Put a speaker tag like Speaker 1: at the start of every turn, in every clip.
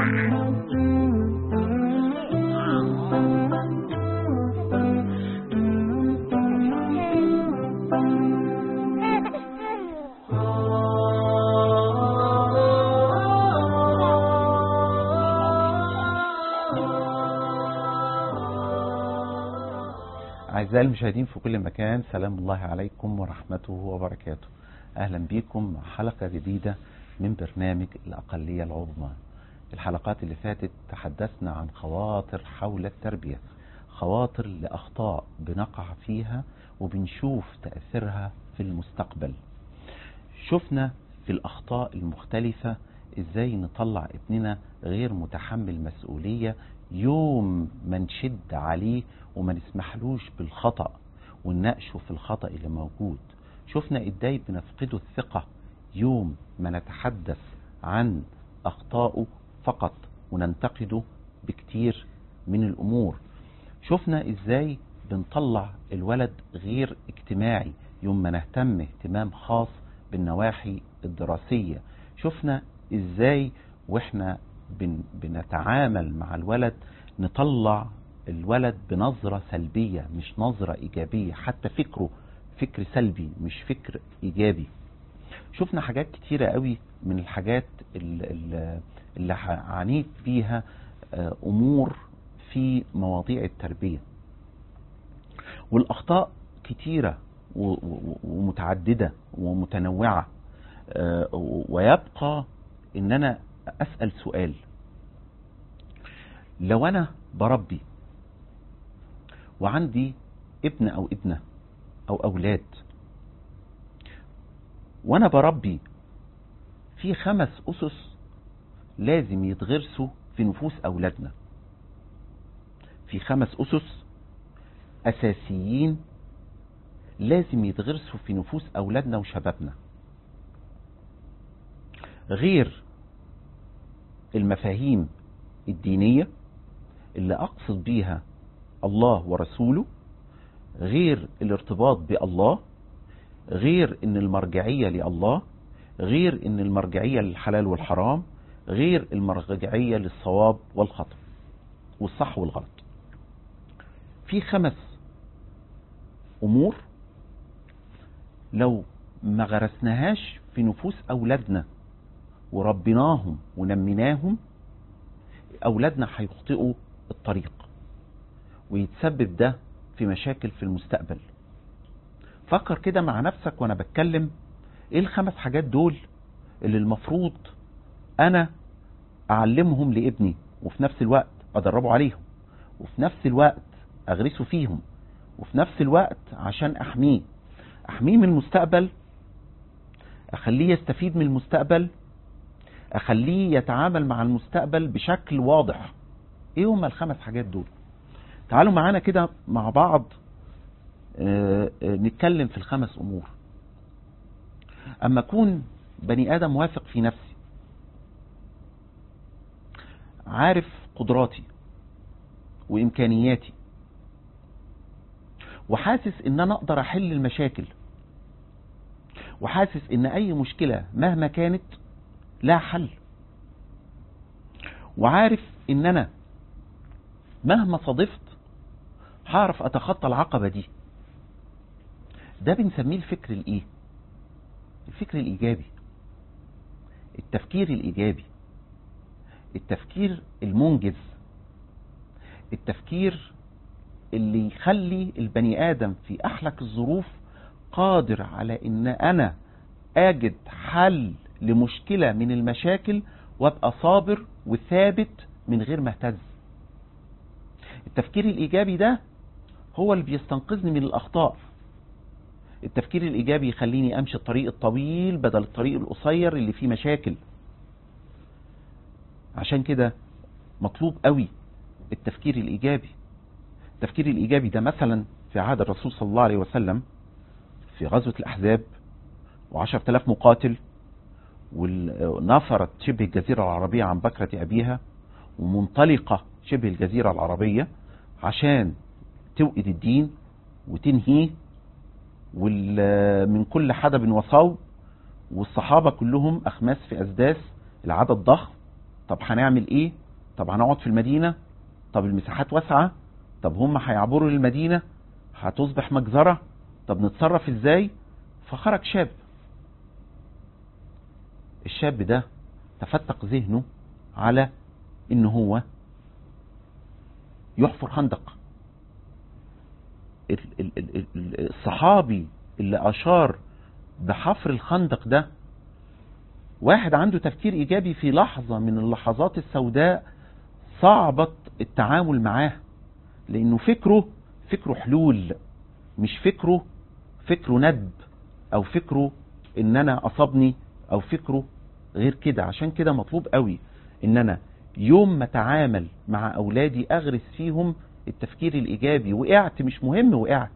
Speaker 1: أعزائي المشاهدين في كل مكان سلام الله عليكم ورحمته وبركاته أهلا بكم مع حلقة جديدة من برنامج الأقلية العظمى الحلقات اللي فاتت تحدثنا عن خواطر حول التربية خواطر لأخطاء بنقع فيها وبنشوف تأثيرها في المستقبل شفنا في الأخطاء المختلفة إزاي نطلع ابننا غير متحمل مسؤولية يوم ما نشد عليه وما نسمحلوش بالخطأ ونناقشه في الخطأ اللي موجود شفنا ازاي بنفقده الثقة يوم ما نتحدث عن أخطائه فقط وننتقده بكتير من الأمور شفنا ازاي بنطلع الولد غير اجتماعي يوم ما نهتم اهتمام خاص بالنواحي الدراسية شفنا ازاي واحنا بن بنتعامل مع الولد نطلع الولد بنظرة سلبية مش نظرة إيجابية حتى فكره فكر سلبي مش فكر إيجابي شفنا حاجات كتيرة قوي من الحاجات اللي, اللي عانيت بيها أمور في مواضيع التربية والأخطاء كتيرة ومتعددة ومتنوعة ويبقى ان انا اسأل سؤال لو انا بربي وعندي ابن او ابنة او اولاد وانا بربي في خمس اسس لازم يتغرسوا في نفوس اولادنا في خمس اسس اساسيين لازم يتغرسوا في نفوس اولادنا وشبابنا غير المفاهيم الدينية اللي أقصد بيها الله ورسوله غير الارتباط بالله غير ان المرجعية لله غير ان المرجعية للحلال والحرام غير المرجعية للصواب والخطأ والصح والغلط في خمس امور لو ما غرسناهاش في نفوس اولادنا وربيناهم ونميناهم أولادنا هيخطئوا الطريق ويتسبب ده في مشاكل في المستقبل فكر كده مع نفسك وانا بتكلم ايه الخمس حاجات دول اللي المفروض انا اعلمهم لابني وفي نفس الوقت ادربه عليهم وفي نفس الوقت اغرسه فيهم وفي نفس الوقت عشان احميه احميه من المستقبل اخليه يستفيد من المستقبل اخليه يتعامل مع المستقبل بشكل واضح ايه هما الخمس حاجات دول تعالوا معانا كده مع بعض اه اه نتكلم في الخمس امور اما اكون بني ادم واثق في نفسي عارف قدراتي وامكانياتي وحاسس ان انا اقدر احل المشاكل وحاسس ان اي مشكلة مهما كانت لا حل وعارف ان انا مهما صادفت هعرف اتخطى العقبة دي ده بنسميه الفكر الايه الفكر الايجابي التفكير الايجابي التفكير المنجز التفكير اللي يخلي البني ادم في احلك الظروف قادر على ان انا اجد حل لمشكلة من المشاكل وابقى صابر وثابت من غير ما اهتز التفكير الايجابي ده هو اللي بيستنقذني من الاخطاء التفكير الايجابي يخليني امشي الطريق الطويل بدل الطريق القصير اللي فيه مشاكل عشان كده مطلوب قوي التفكير الايجابي التفكير الايجابي ده مثلا في عهد الرسول صلى الله عليه وسلم في غزوة الاحزاب وعشر تلاف مقاتل ونفرت شبه الجزيرة العربية عن بكرة أبيها ومنطلقة شبه الجزيرة العربية عشان توئد الدين وتنهيه من كل حدب وصوب والصحابة كلهم أخماس في أسداس العدد ضخم طب هنعمل ايه طب هنقعد في المدينة طب المساحات واسعة طب هم هيعبروا للمدينة هتصبح مجزرة طب نتصرف ازاي فخرج شاب الشاب ده تفتق ذهنه على ان هو يحفر خندق الصحابي اللي اشار بحفر الخندق ده واحد عنده تفكير ايجابي في لحظة من اللحظات السوداء صعبة التعامل معاه لانه فكره فكره حلول مش فكره فكره ندب او فكره ان انا اصابني او فكره غير كده عشان كده مطلوب قوي ان انا يوم ما اتعامل مع اولادي اغرس فيهم التفكير الايجابي وقعت مش مهم وقعت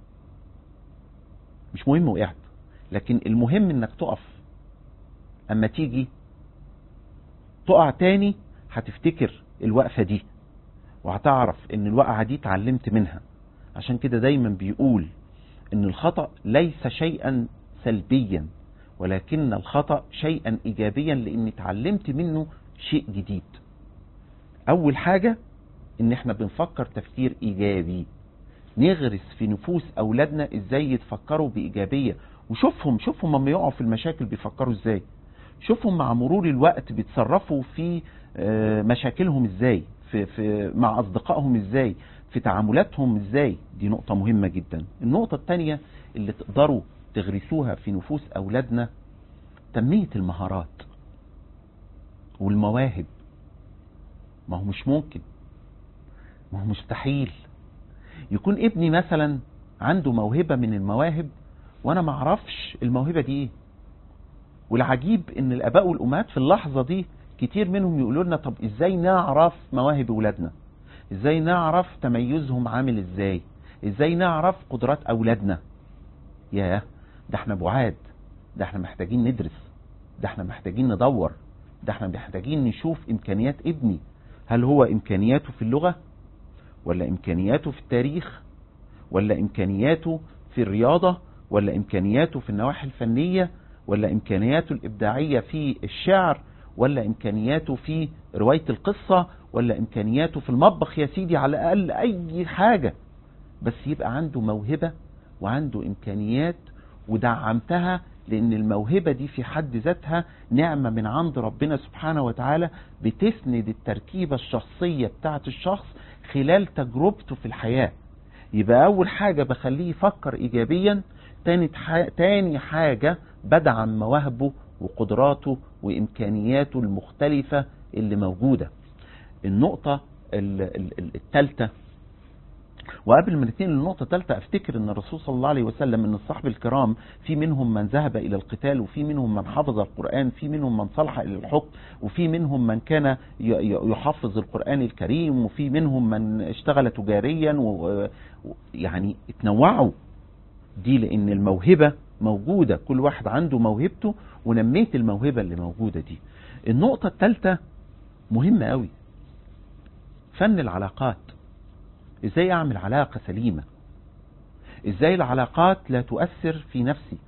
Speaker 1: مش مهم وقعت لكن المهم انك تقف اما تيجي تقع تاني هتفتكر الوقفة دي وهتعرف ان الوقعة دي اتعلمت منها عشان كده دايما بيقول ان الخطأ ليس شيئا سلبيا ولكن الخطأ شيئا ايجابيا لاني اتعلمت منه شيء جديد اول حاجة ان احنا بنفكر تفكير ايجابي نغرس في نفوس اولادنا ازاي يتفكروا بايجابية وشوفهم شوفهم لما يقعوا في المشاكل بيفكروا ازاي شوفهم مع مرور الوقت بيتصرفوا في مشاكلهم ازاي في, في مع اصدقائهم ازاي في تعاملاتهم ازاي دي نقطة مهمة جدا النقطة التانية اللي تقدروا تغرسوها في نفوس اولادنا تنمية المهارات والمواهب ما هو مش ممكن ما هو مستحيل يكون ابني مثلا عنده موهبة من المواهب وانا ما اعرفش الموهبة دي ايه والعجيب ان الاباء والامهات في اللحظة دي كتير منهم يقولوا لنا طب ازاي نعرف مواهب اولادنا ازاي نعرف تميزهم عامل ازاي ازاي نعرف قدرات اولادنا ياه ده احنا بعاد ده احنا محتاجين ندرس ده احنا محتاجين ندور ده احنا محتاجين نشوف امكانيات ابني هل هو امكانياته في اللغة ولا امكانياته في التاريخ ولا امكانياته في الرياضة ولا امكانياته في النواحي الفنية ولا امكانياته الابداعية في الشعر ولا امكانياته في رواية القصة ولا امكانياته في المطبخ يا سيدي على الاقل اي حاجة بس يبقى عنده موهبة وعنده امكانيات ودعمتها لان الموهبة دي في حد ذاتها نعمة من عند ربنا سبحانه وتعالى بتسند التركيبة الشخصية بتاعت الشخص خلال تجربته في الحياة يبقى اول حاجة بخليه يفكر ايجابيا تاني, تاني حاجة بدعم مواهبه وقدراته وامكانياته المختلفة اللي موجودة النقطة الثالثة وقبل ما نتنقل للنقطة الثالثة افتكر ان الرسول صلى الله عليه وسلم ان الصحب الكرام في منهم من ذهب الى القتال وفي منهم من حفظ القرآن في منهم من صلح الى الحكم وفي منهم من كان يحفظ القرآن الكريم وفي منهم من اشتغل تجاريا ويعني اتنوعوا دي لان الموهبة موجودة كل واحد عنده موهبته ونميت الموهبة اللي موجودة دي النقطة الثالثة مهمة قوي فن العلاقات ازاي اعمل علاقة سليمة ازاي العلاقات لا تؤثر في نفسي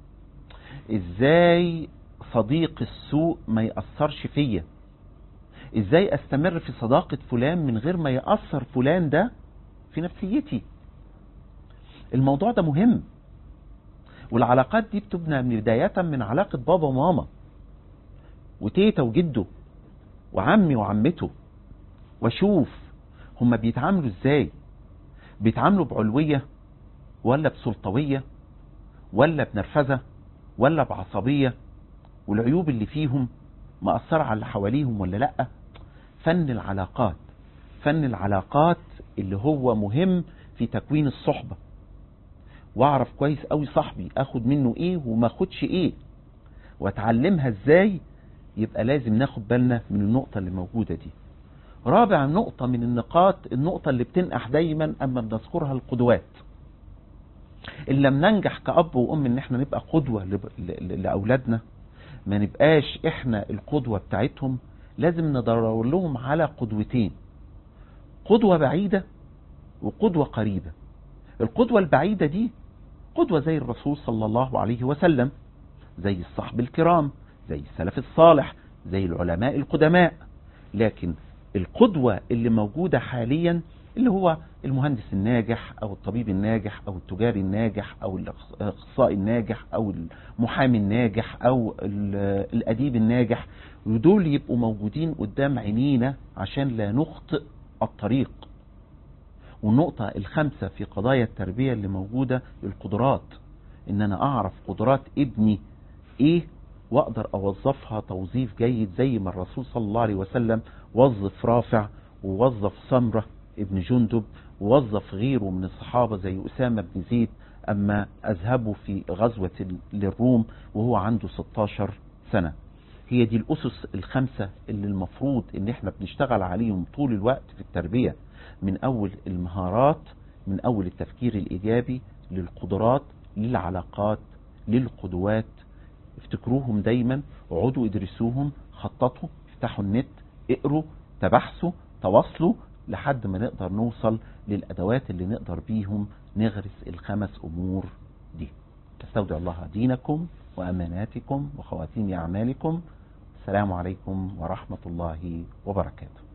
Speaker 1: ازاي صديق السوء ما يأثرش فيا ازاي استمر في صداقة فلان من غير ما يأثر فلان ده في نفسيتي الموضوع ده مهم والعلاقات دي بتبنى من بداية من علاقة بابا وماما وتيتا وجده وعمي وعمته واشوف هما بيتعاملوا ازاي بيتعاملوا بعلوية ولا بسلطوية ولا بنرفزة ولا بعصبية والعيوب اللي فيهم مأثرة على اللي حواليهم ولا لأ فن العلاقات فن العلاقات اللي هو مهم في تكوين الصحبة واعرف كويس قوي صاحبي اخد منه ايه وما اخدش ايه واتعلمها ازاي يبقى لازم ناخد بالنا من النقطة اللي موجودة دي رابع نقطة من النقاط النقطة اللي بتنقح دايما اما بنذكرها القدوات ان لم ننجح كأب وأم ان احنا نبقى قدوة لأولادنا ما نبقاش احنا القدوة بتاعتهم لازم ندور لهم على قدوتين قدوة بعيدة وقدوة قريبة القدوة البعيدة دي قدوة زي الرسول صلى الله عليه وسلم زي الصحب الكرام زي السلف الصالح زي العلماء القدماء لكن القدوة اللي موجودة حاليا اللي هو المهندس الناجح او الطبيب الناجح او التجاري الناجح او الاخصائي الناجح او المحامي الناجح او الاديب الناجح ودول يبقوا موجودين قدام عينينا عشان لا نخطئ الطريق والنقطة الخامسة في قضايا التربية اللي موجودة القدرات ان انا اعرف قدرات ابني ايه واقدر اوظفها توظيف جيد زي ما الرسول صلى الله عليه وسلم وظف رافع ووظف سمرة ابن جندب ووظف غيره من الصحابة زي أسامة بن زيد أما أذهبوا في غزوة للروم وهو عنده 16 سنة هي دي الأسس الخمسة اللي المفروض ان احنا بنشتغل عليهم طول الوقت في التربية من أول المهارات من أول التفكير الإيجابي للقدرات للعلاقات للقدوات افتكروهم دايما اقعدوا ادرسوهم خططوا افتحوا النت اقروا تبحثوا تواصلوا لحد ما نقدر نوصل للأدوات اللي نقدر بيهم نغرس الخمس أمور دي تستودع الله دينكم وأماناتكم وخواتيم أعمالكم السلام عليكم ورحمة الله وبركاته